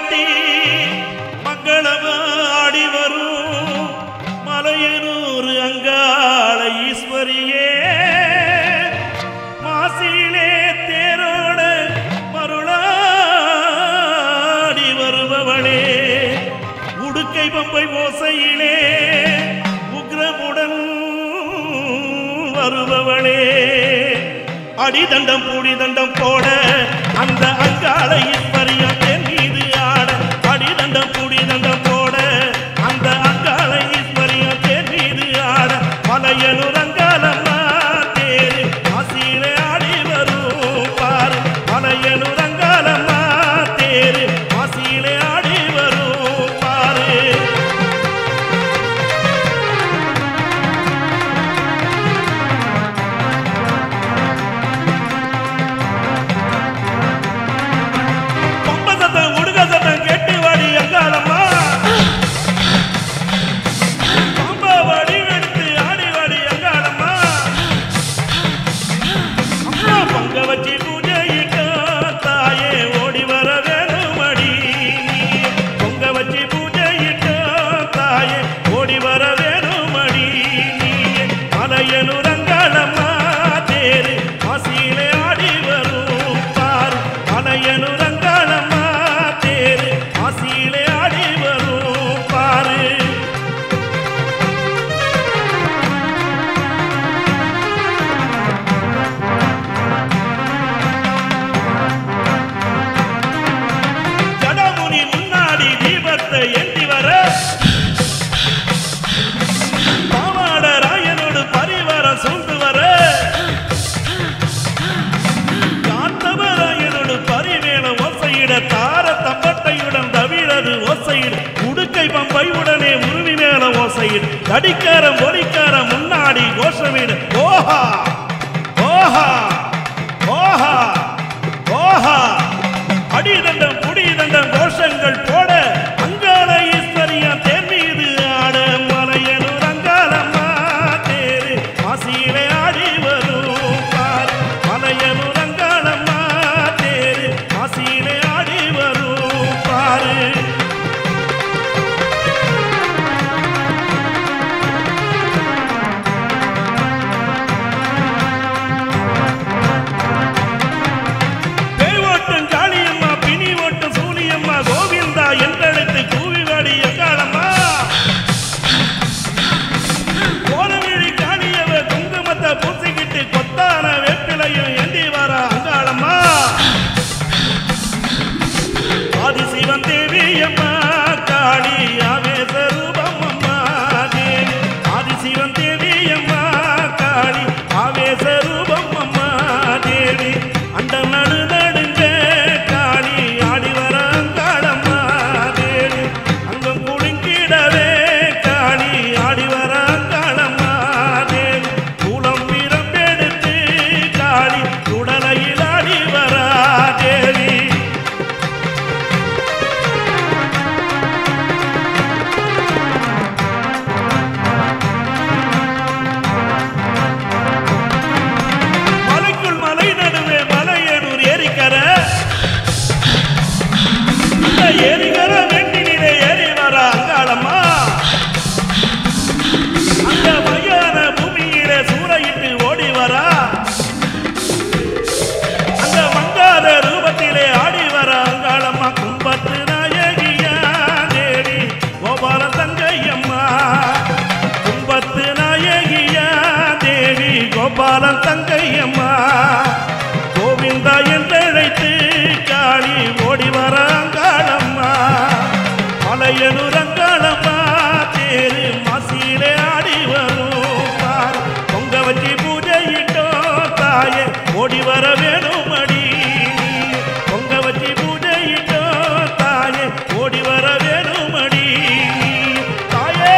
கொட்டி மங்களமாடி வரும் மலையனூர் அங்காள ஈஸ்வரியே மாசிலே தேரோட மருளாடி வருபவளே உடுக்கை பம்பை ஓசையிலே உக்ரமுடன் வருபவளே அடிதண்டம் பூடி தண்டம் போட அந்த அங்காள ஈஸ்வரியம் என் மீது ஆட அடிதண்டம் பூடி தண்டம் போட அந்த அங்காள ஈஸ்வரியம் என் மீது ஆட மலையனூர் அங்காளம்மா தேரு ஆசியிலே ஆடி வரும் பாரு மலையனூர் அங்காளம்மா தேரு ஆசியிலே ஆடி வரும் பாரு பம்ப சத்தம் உடுக சத்தம் கேட்டு வாடி அங்காளம்மா பம்ப வாடி எடுத்து ஆடி வாடி அங்காளம்மா அம்மா பொங்க வச்சு பூஜையிட்டா தாயே ஓடி வர வேணுமடி பொங்க வச்சு பூஜையிட்டா தாயே ஓடி வர வேணுமடி மலையனூர் அங்காளம்மா தேரு ஆசியிலே ஆடி வரும் பாரு மலையனூர் அங்காளம்மா தேரு ஆசியிலே ஆடி வரும் பாரு ஜடமுனி முன்னாடி தீபத்தை ஏந்தி வர பாவாட ராயனோடு பரிவாரம் சூழ்ந்து வர காத்தவராயனோடு பரிமேல ஓசையிட தார தம்பட்டையுடன் தவிரது ஓசையிட உடுக்கை பம்பை உடனே உருவி மேல ஓசையிட கடிக்காரம் ஒலிக்காரம் முன்னாடி கோஷமிட ஓஹா ஓஹா ஓஹா ஓஹா அடிதண்டம் புடிதண்டம் கோஷங்கள் போட அங்காள ஈஸ்வரியா தேர் மீது ஆட மலையனூர் அங்காளம்மா தேரு மாசியிலே ஆடி வரும் பார் மலையனூர் அங்காளம்மா தேரு மாசியிலே ஆடி வரும் பாரு பேய் ஓட்டும் காளியம்மா பிணி ஓட்டும் சூனியம்மா கோவிந்தா என்றழைத்து கூவி வாடி எங்காளம்மா கோலவிழி காணியவ குங்குமத்தை பூசிக்கிட்டு கொத்தான வேப்பிலையும் ஏந்தி வர அங்காளம்மா ஆதிசிவன் தேவி அம்மா காளி ஆவேச ரூபம் அம்மா தேவி ஆதிசிவன் தேவி அம்மா காளி ஆவேச ரூபம் அம்மா தேவி அண்டம் நடு நடுங்க காளி ஆடி வர அங்காளம்மா தேவி அங்கம் குலுங்கிடவே காளி ஆடி வர அங்காளம்மா தேவி கூலம் பிறப்பெடுத்து காளி உடலையில் ஆடி வரா தேவி மலைக்குள் மலை நடுவே மலையனூர் ஏரிக்கர இந்த ஏரிக்கர வெட்டினிலே ஏறி வர அங்காளம்மா அந்த மையான பூமியிலே சூறையிட்டு ஓடி வரா அந்த மங்காத ரூபத்திலே ஆடி வர அங்காளம்மா கும்பத்து நாயகியா தேவி கோபால தங்கையம்மா கும்பத்து நாயகியா தேவி கோபாலன் தங்கையம்மா கோவிந்தா என்றழைத்து காளி ஓடி வர அங்காளம்மா மலையனூர் அங்காளம்மா தேரு மாசியிலே ஆடி வரும் பார் பொங்க வச்சு பூஜையிட்டோ தாயே ஓடி வர வேணும் அடி பொங்க வச்சு பூஜையிட்டோ தாயே ஓடி வர வேணும் அடி தாயே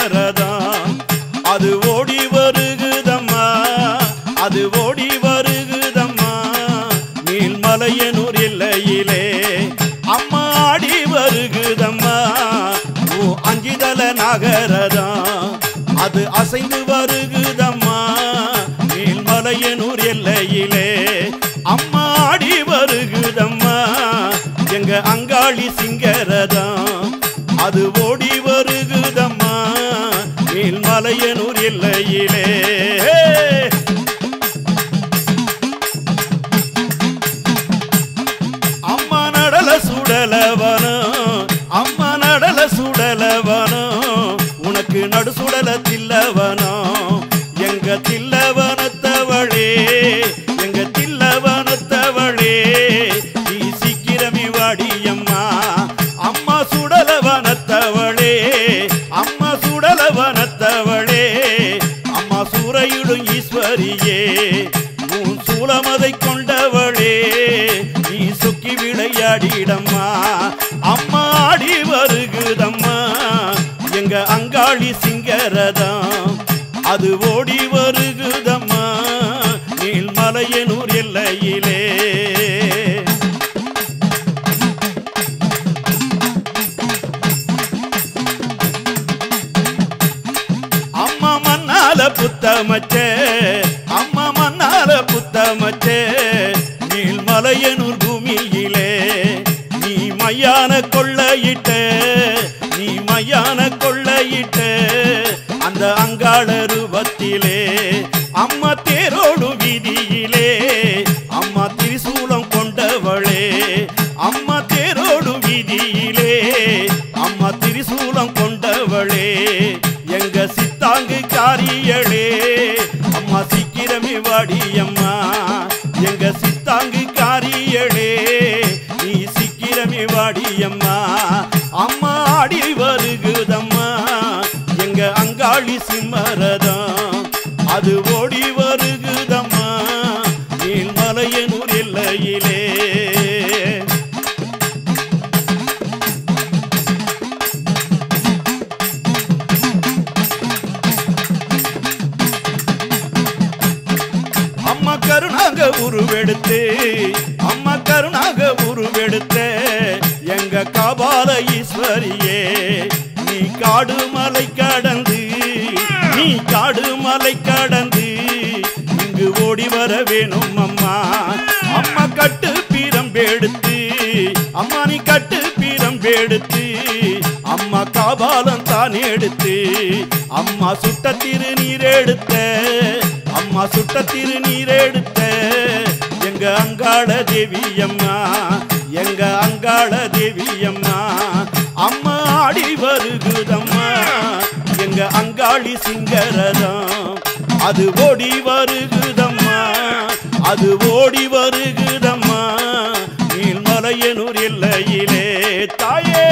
சிம்மரதம் அது ஓடி வருகுதம்மா அது ஓடி வருகுதம்மா நீள்மலையனூர் எல்லையிலே அம்மா ஆடி வருகுதம்மா ஓ அஞ்சிதல நகரதம் அது அசைந்து வருகுதம்மா நீள்மலையனூர் எல்லையிலே அம்மா ஆடி வருகுதம்மா எங்க அங்காளி சிங்கரதம் அது ஓடி வருகுதம்மா நீள்மலையனூர் எல்லையிலே அம்மா நடல சுடலவனம் அம்மா நடல சுடலவனம் உனக்கு நடு சுடல தில்லவனம் எங்க தில்லவனத்தவளே எங்க தில்லவனத்தவளே நீ சீக்கிரமே வாடி அம்மா அம்மா சுடலவனத்தவளே அம்மா சுடலவனத்தவளே அம்மா சூறையிடும் ஈஸ்வரியே உன் சூளமதை கொண்டவளே நீ சுக்கி விளையாடிடம்மா அம்மா ஆடி வருகுதம்மா எங்க அங்காளி சிங்கரதம் அது ஓடி வருகுதம்மா நீள்மலையனூர் எல்லையிலே அம்மா மண்ணால புத்தமச்சே அம்மா மண்ணால புத்தமச்சே நீள்மலையனூர் பூமியிலே நீ மையான கொள்ளையிட்ட நீ மையான கொள்ளையிட்ட அந்த அங்காள ரூபத்திலே அம்மா தேரோடு வீதியிலே அம்மா திரிசூலம் கொண்டவளே அம்மா தேரோடு வீதியிலே அம்மா திரிசூலம் கொண்டவளே எங்க சித்தாங்கு காரியளே அம்மா சீக்கிரமே வாடி அம்மா எங்க சித்தாங்கு காரியளே நீ சீக்கிரமே வாடி அம்மா அம்மா ஆடி வருகுதம்மா எங்க அங்காளி சிம்மரதம் அது ஓடி வருகுதம்மா நீள்மலையனூர் எல்லையிலே அம்மா கருணாக உருவெடுத்து அம்மா கருணாக உருவெடுத்த எங்க காபால ஈஸ்வரியே நீ காடு மலை கடந்து நீ காடு மலை கடந்து இங்கு ஓடி வர வேணும் அம்மா அம்மா கட்டு பீரம்பெடுத்து அம்மா நீ கட்டு பீரம்பெடுத்து அம்மா காபாலம் தான் எடுத்து அம்மா சுட்ட திருநீர் எடுத்த அம்மா சுட்ட திருநீர் எடுத்த எங்க அங்காள தேவி அம்மா எங்க அங்காள தேவி அம்மா அம்மா ஆடி வருகுதம்மா எங்க அங்காளி சிங்கரதம் அது ஓடி வருகுதம்மா அது ஓடி வருகுதம்மா நீள்மலையனூர் எல்லையிலே தாயே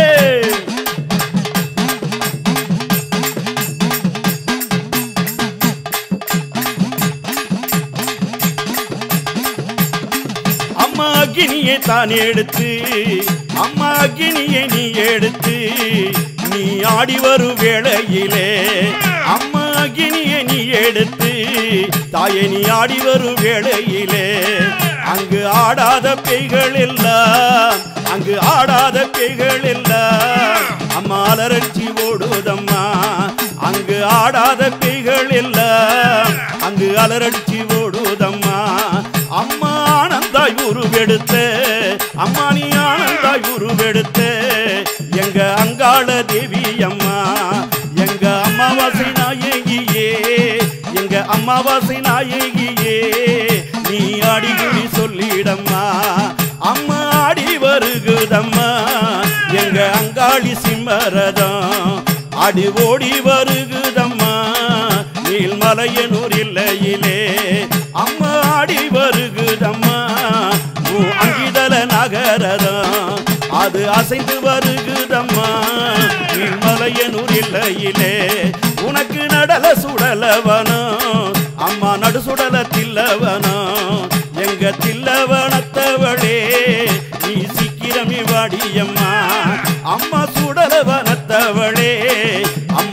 அம்மா அக்னியை தான் எடுத்து அம்மா அக்னியை நீ எடுத்து நீ ஆடி வரும் வேளையிலே அம்மா அக்னியை நீ எடுத்து தாயை நீ ஆடி வரும் வேளையிலே அங்கு ஆடாத பேய்கள் எல்லாம் அங்கு ஆடாத பேய்கள் எல்லாம் அம்மா அலரட்சி ஓடுதம்மா அங்கு ஆடாத பேய்கள் எல்லாம் அங்கு அலரட்சி ஓடுதம்மா அம்மா ஆனந்தாய் உருவெடுத்த அம்மா நீ ஆனந்தாய் உருவெடுத்த எங்க அங்காள தேவி அம்மா எங்க அம்மாவாசை நாயகியே எங்க அம்மாவாசை நாயகியே நீ அடிகுடி சொல்லிடம்மா அம்மா ஆடி வருகுதம்மா எங்க அங்காளி சிம்மரதம் அடி ஓடி வருகுதம்மா நீள்மலையனூர் இல்லையிலே அம்மா ஆடி வருகுதம்மா உன் அங்கிதல நகரதம் அது அசைந்து வருகுதம்மா நீள்மலையனூர் இல்லையிலே உனக்கு நடல சுடலவனம் அம்மா நடு சுடல தில்லவனம் எங்க தில்லவனத்தவளே நீ சீக்கிரமே வாடியம்மா அம்மா சுடலவனத்தவளே அம்மா சூர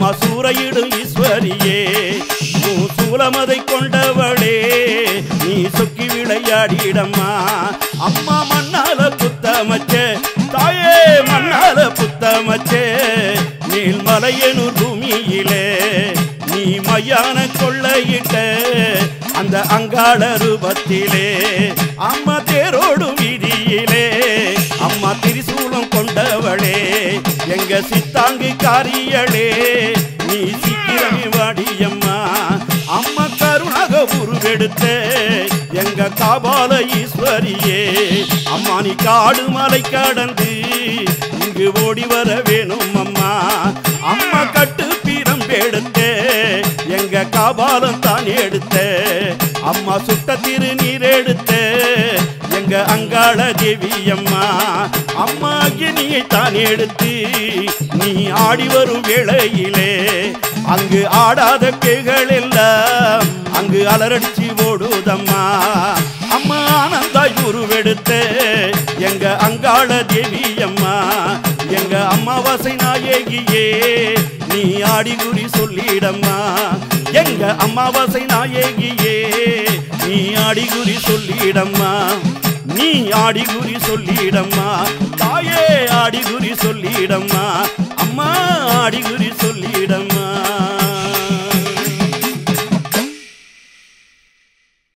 முறையிடும் ஈஸ்வரியே சூலமதை கொண்டவளே நீ சொக்கி விளையாடிடம்மா அம்மா மண்ணால புத்தமச்சே தாயே மண்ணால புத்தமச்சே நீல்மலையனூர் பூமியிலே நீ மையான கொள்ளையிட்ட அந்த அங்காள ரூபத்திலே அம்மா தேரோடும் வீதியிலே அம்மா திரிசூலம் கொண்டவளே எங்க சித்தாங்கு காரியளே நீ சீக்கிரமே வாடியம்மா அம்மா கருணாக உருவெடுத்த எங்க காபால ஈஸ்வரியே அம்மா நீ காடு மலை கடந்து இங்கு ஓடி வர வேணும் அம்மா அம்மா கட்டு பீரம் எடுத்த எங்க காபாலம் தான் எடுத்த அம்மா சுட்ட திருநீர் எடுத்த எங்க அங்காள தேவி அம்மா அம்மா அக்னியை தான் எடுத்து நீ ஆடி வரும் வேளையிலே அங்கு ஆடாத பேய்கள் எல்லாம் அங்கு அலரடிச்சு ஓடுதம்மா அம்மா ஆனந்தாய் உருவெடுத்த எங்க அங்காள தேவி அம்மா எங்க அம்மாவாசை நாயகியே நீ ஆடி குறி சொல்லிடம்மா எங்க அம்மாவாசை நாயகியே நீ ஆடி குறி சொல்லிடம்மா நீ ஆடி குறி சொல்லிடம்மா தாயே ஆடி குறி சொல்லிடம்மா அம்மா ஆடி குறி சொல்லிடம்மா